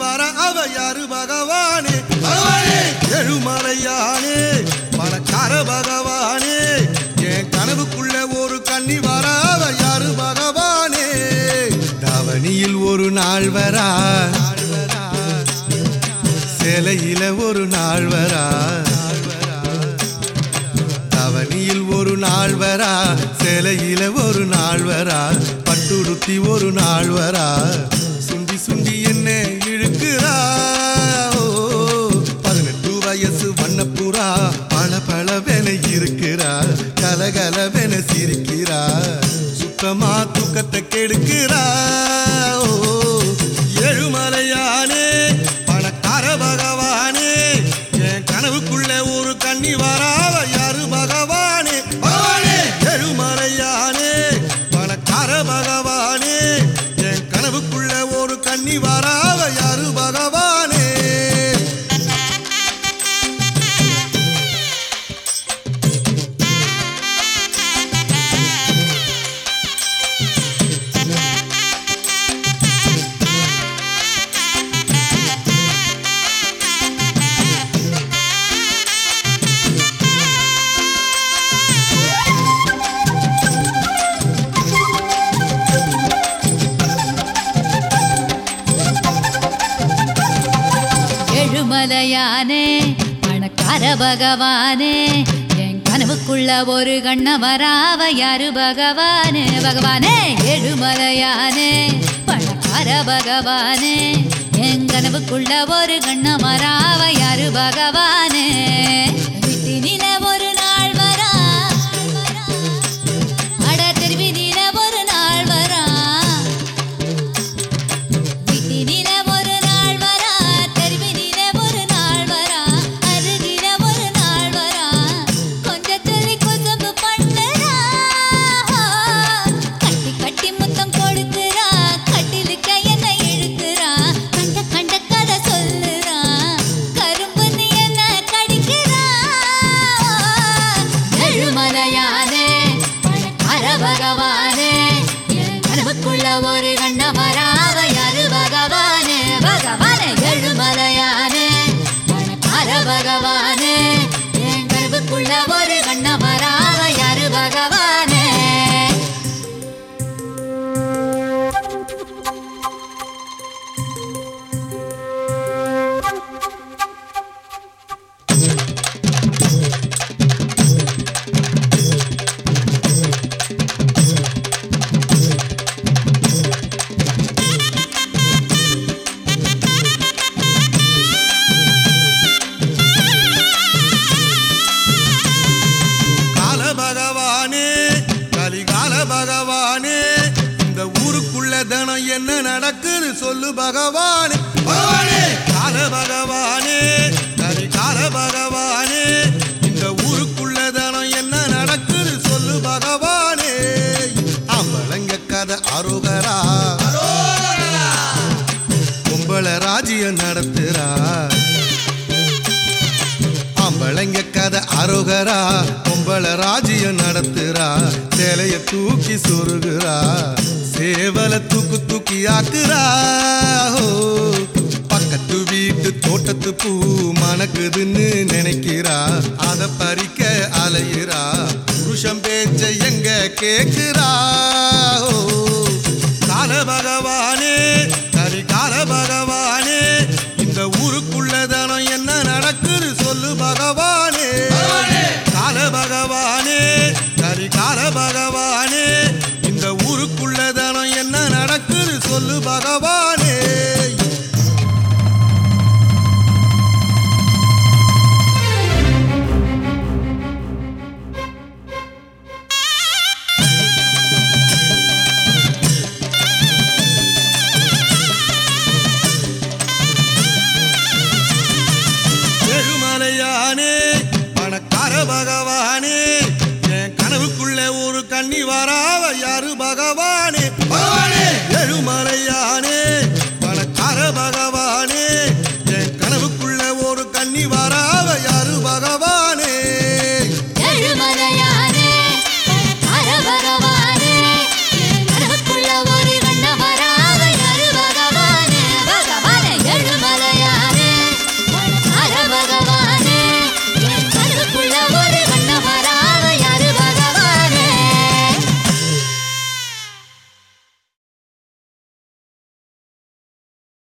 வர அவ யாரு பகவானே பகவானே எழுமலையானே பணக்கார பகவானே என் கனவுக்குள்ள ஒரு கண்ணி வர அவ யாரு பகவானே தவணியில் ஒரு நாள் வரா சிலையில ஒரு நாள் வரா தவணியில் ஒரு நாள் வரா சிலையில ஒரு நாள் வரா பட்டுடுத்தி ஒரு நாள் வரா சுண்டி சுண்டி என்ன இழுக்கிறா ஓ, பதினெட்டு வயசு வண்ணப்புறா பல பளவென இருக்கிறா கலகலவென சிரிக்கிறா சுத்தமா தூக்கத்தை கெடுக்கிறா ஓ, ஏழுமலையானே பணக்கார பகவானே என் கனவுக்குள்ள ஒரு கண்ணி வராவ யாரு பகவானே பகவானே எழுமலையானே பணக்கார பகவானே என் கனவுக்குள்ள ஒரு கண்ணி வராவ யாரு பகவானே எழுமலையானே பணக்கார பகவானே என் கனவுக்குள்ள ஒரு கண்ண வராவ யாரு பகவானே பகவானே எழுமலையானே பணக்கார பகவானே என் கனவுக்குள்ள ஒரு கண்ண வராவ யாரு பகவானே வீட்டினில ஒரு நாள் வரா அட திருவினில ஒரு நாள் வரா வீட்டினில ஒரு நாள் வரா தெருவினில ஒரு நாள் வரா அருகில ஒரு நாள் வரா கொஞ்சம் துளி குசும்பு பண்ணுறா கட்டி கட்டி முத்தம் கொடுக்குறா கட்டிலுக்க என்ன இழுக்கிறா கண்ட கண்ட கதை சொல்லுறா கரும்பு நீ என்ன கடிக்கிறா எழுமலையானே பணக்கார பகவானே என் கனவுக்குள்ள ஒரு கண்ண வராவ யாரு பகவானே பகவானே எழுமலையானே பணக்கார பகவானே என் கனவுக்குள்ள ஒரு கண்ண வராவ யாரு பகவானே கால பகவானே கலிகால பகவானே இந்த ஊருக்குள்ள தினம் என்ன நடக்குது சொல்லு பகவானே பகவானே கால பகவானே கலிகால பகவானே இந்த ஊருக்குள்ள தினம் என்ன நடக்குது சொல்லு பகவானே அம்பளங்க கதை அருகரா கும்பல ராஜ்யம் நடத்துறா ஆம்பளைங்க கதை அருகரா பொம்பளை ராஜ்யம் நடத்துறா சேலைய தூக்கி சொருகுறா சேவல தூக்கு தூக்கி ஆக்குறா ஓ, பக்கத்து வீட்டு தோட்டத்து பூ மணக்குதுன்னு நினைக்கிறா அத பறிக்க அலையிறா புருஷன் பேச்ச எங்க கேக்குறா ஓ, கால பகவானே கரிகால பகவானே இந்த ஊருக்குள்ள தினம் என்ன நடக்குது சொல்லு பகவானே கால பகவானே கரிகால பகவானே இந்த ஊருக்குள்ள தினம் என்ன நடக்குது சொல்லு பகவானே